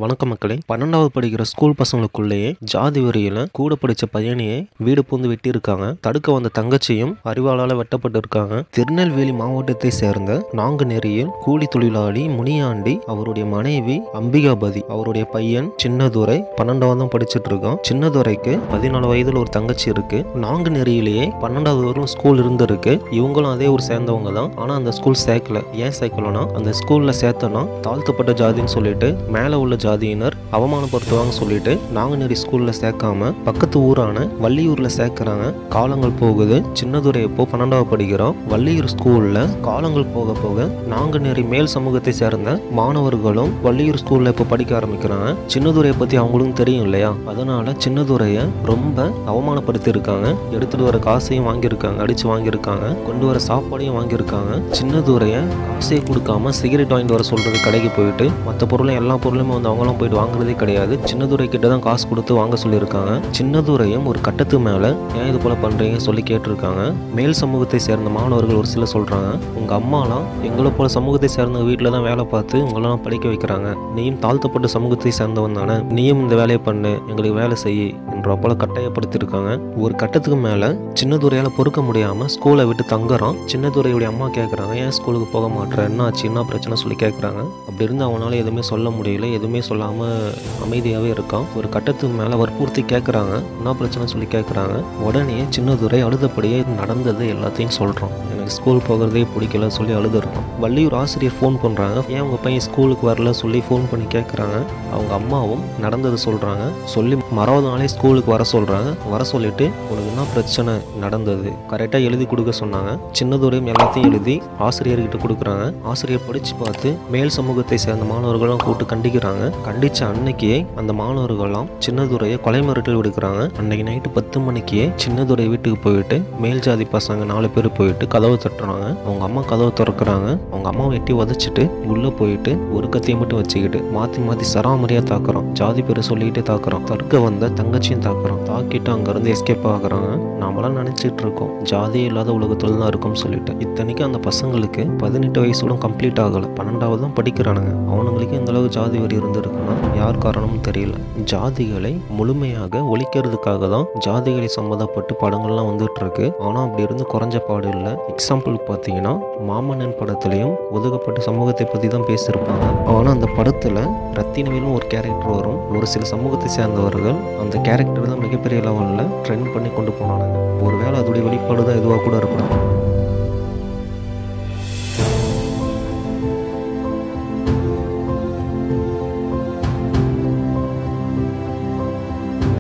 வணக்கம் மக்களே பன்னெண்டாவது படிக்கிற ஸ்கூல் பசங்களுக்குள்ளேயே ஜாதி வரியில கூட படிச்ச பையனையே வீடு பூந்து வெட்டி இருக்காங்க தடுக்க வந்த தங்கச்சியும் அறிவாளால வெட்டப்பட்டு இருக்காங்க திருநெல்வேலி மாவட்டத்தை சேர்ந்த நாங்குநெறியில் கூலி தொழிலாளி முனியாண்டி அவருடைய மனைவி அம்பிகாபதி அவருடைய பையன் சின்னதுரை பன்னெண்டாவது தான் படிச்சிட்டு இருக்கான் சின்னதுரைக்கு பதினாலு வயதுல ஒரு தங்கச்சி இருக்கு நாங்குநெறியிலேயே பன்னெண்டாவது வரையும் ஸ்கூல் இருந்திருக்கு இவங்களும் அதே ஊர் சேர்ந்தவங்க தான் ஆனா அந்த ஸ்கூல் சேர்க்கல ஏன் சேர்க்கலனா அந்த ஸ்கூல்ல சேர்த்தோன்னா தாழ்த்தப்பட்ட ஜாதின்னு சொல்லிட்டு மேலே உள்ள ஜாதியினர் அவமானப்படுத்துவாங்க சொல்லிட்டு நாங்குநேரி ஸ்கூல்ல சேர்க்காம பக்கத்து ஊரான வள்ளியூர்ல சேர்க்கறாங்க காலங்கள் போகுது சின்னதுரை இப்போ பன்னெண்டாவது படிக்கிறோம் வள்ளியூர் ஸ்கூல்ல காலங்கள் போக போக நாங்குநேரி மேல் சமூகத்தை சேர்ந்த மாணவர்களும் வள்ளியூர் ஸ்கூல்ல இப்போ படிக்க ஆரம்பிக்கிறாங்க சின்னதுரையை பத்தி அவங்களுக்கும் தெரியும் இல்லையா அதனால சின்னதுரைய ரொம்ப அவமானப்படுத்தி இருக்காங்க எடுத்துட்டு வர காசையும் வாங்கியிருக்காங்க அடிச்சு வாங்கியிருக்காங்க கொண்டு வர சாப்பாடையும் வாங்கியிருக்காங்க சின்னதுரைய காசே கொடுக்காம சிகரெட் வாங்கிட்டு வர சொல்றது கடைக்கு போயிட்டு மற்ற பொருளும் எல்லா பொருளுமே வந்து அவங்களாம் போயிட்டு வாங்குறதே கிடையாது சின்னதுரை கிட்ட தான் காசு கொடுத்து வாங்க சொல்லியிருக்காங்க சின்னதுரையும் ஒரு கட்டத்து மேலே ஏன் இது போல பண்றீங்க சொல்லி கேட்டிருக்காங்க மேல் சமூகத்தை சேர்ந்த மாணவர்கள் ஒரு சிலர் சொல்றாங்க உங்க அம்மாலாம் எங்களை போல சமூகத்தை சேர்ந்த வீட்டில் தான் வேலை பார்த்து உங்களெல்லாம் படிக்க வைக்கிறாங்க நீயும் தாழ்த்தப்பட்ட சமூகத்தை சேர்ந்தவன் தானே நீயும் இந்த வேலையை பண்ணு எங்களுக்கு வேலை செய் என்ற போல கட்டாயப்படுத்தியிருக்காங்க ஒரு கட்டத்துக்கு மேலே சின்னதுரையால் பொறுக்க முடியாமல் ஸ்கூலை விட்டு தங்குறான் சின்னதுரையுடைய அம்மா கேட்குறாங்க ஏன் ஸ்கூலுக்கு போக மாட்டேற என்ன ஆச்சு என்ன பிரச்சனை சொல்லி கேட்குறாங்க அப்படி இருந்து அவனால் எதுவுமே சொல்ல முடியல எதுவுமே சொல்லாமல் அமைதியாகவே இருக்கான் ஒரு கட்டத்துக்கு மேலே வற்புறுத்தி கேட்குறாங்க என்ன பிரச்சனை சொல்லி கேட்குறாங்க உடனே சின்னதுரை அழுதபடியே நடந்தது எல்லாத்தையும் சொல்கிறான் எனக்கு ஸ்கூல் போகிறதே பிடிக்கல சொல்லி அழுது இருக்கான் வள்ளியூர் ஆசிரியர் ஃபோன் பண்ணுறாங்க ஏன் உங்கள் பையன் ஸ்கூலுக்கு வரல சொல்லி ஃபோன் பண்ணி கேட்குறாங்க அவங்க அம்மாவும் நடந்தது சொல்கிறாங்க சொல்லி மறாவது நாளே ஸ்கூலுக்கு வர சொல்கிறாங்க வர சொல்லிட்டு உனக்கு என்ன பிரச்சனை நடந்தது கரெக்டாக எழுதி கொடுக்க சொன்னாங்க சின்னதுரையும் எல்லாத்தையும் எழுதி ஆசிரியர்கிட்ட கொடுக்குறாங்க ஆசிரியர் படித்து பார்த்து மேல் சமூகத்தை சேர்ந்த மாணவர்களும் கூப்பிட்டு கண்டிக்கிறாங்க கண்டிச்ச அன்னைக்கே அந்த மாணவர்கள்லாம் சின்னதுரையை கொலை மிரட்டல் விடுக்கிறாங்க அன்னைக்கு நைட்டு பத்து மணிக்கே சின்னதுரை வீட்டுக்கு போயிட்டு மேல் ஜாதி பசங்க நாலு பேர் போயிட்டு கதவை தட்டுறாங்க அவங்க அம்மா கதவை திறக்கிறாங்க அவங்க அம்மாவை எட்டி உதச்சிட்டு உள்ள போயிட்டு ஒரு கத்தியை மட்டும் வச்சுக்கிட்டு மாத்தி மாத்தி சராமரியா தாக்குறான் ஜாதி பேரை சொல்லிக்கிட்டே தாக்குறான் தடுக்க வந்த தங்கச்சியும் தாக்குறான் தாக்கிட்டு அங்கிருந்து எஸ்கேப் ஆகுறாங்க நாமெல்லாம் நினைச்சிட்டு இருக்கோம் ஜாதியே இல்லாத உலகத்துல தான் இருக்கும்னு சொல்லிட்டு இத்தனைக்கு அந்த பசங்களுக்கு பதினெட்டு வயசு கூட கம்ப்ளீட் ஆகல பன்னெண்டாவது தான் படிக்கிறானுங்க அவனுங்களுக்கு இந்த அளவு ஜாதி வரி இருந்திருக்குன்னா யார் காரணமும் தெரியல ஜாதிகளை முழுமையாக ஒழிக்கிறதுக்காக தான் ஜாதிகளை சம்மந்தப்பட்டு படங்கள்லாம் வந்துட்டு இருக்கு ஆனா அப்படி இருந்து குறைஞ்ச பாடு இல்லை எக்ஸாம்பிளுக்கு பார்த்தீங்கன்னா மாமன்னன் படத்துலையும் ஒதுக்கப்பட்ட சமூகத்தை பற்றி தான் பேசியிருப்பாங்க ஆனால் அந்த படத்தில் ரத்தினவேலும் ஒரு கேரக்டர் வரும் ஒரு சில சமூகத்தை சேர்ந்தவர்கள் அந்த கேரக்டர் தான் மிகப்பெரிய லெவலில் ட்ரெண்ட் பண்ணி கொண்டு போனாங்க ஒருவேளை அதோடைய வெளிப்பாடு தான் இதுவாக கூட இருக்கலாம்